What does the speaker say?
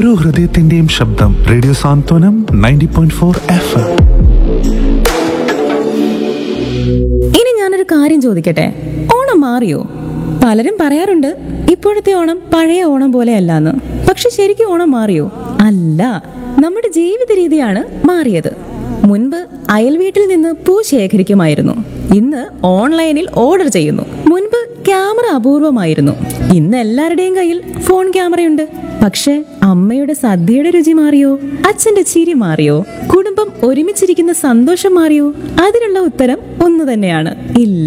ഓരോ ഹൃദയത്തിന്റെയും ശബ്ദം radio Santhwanam ninety point four F M ഇനി ഞാനൊരു കാര്യം ചോദിക്കട്ടെ ഓണം മാറിയോ പലരും പറയാറുണ്ട് ഇപ്പോഴത്തെ ഓണം പഴയ ഓണം പോലെയല്ലാന്ന് പക്ഷെ ശരിക്കും ഓണം മാറിയോ അല്ല നമ്മുടെ ജീവിത രീതിയാണ് മാറിയത് മുൻപ് അയൽവീട്ടിൽ നിന്ന് പൂ ശേഖരിക്കുമായിരുന്നു ഇന്ന് ഓൺലൈനിൽ ഓർഡർ ചെയ്യുന്നു മുൻപ് ക്യാമറ അപൂർവമായിരുന്നു ഇന്ന് എല്ലാവരുടെയും കയ്യിൽ ഫോൺ ക്യാമറയുണ്ട് പക്ഷെ അമ്മയുടെ സദ്യയുടെ രുചി മാറിയോ അച്ഛന്റെ ചിരി മാറിയോ കുടുംബം ഒരുമിച്ചിരിക്കുന്ന സന്തോഷം മാറിയോ അതിനുള്ള ഉത്തരം ഒന്നു തന്നെയാണ് ഇല്ല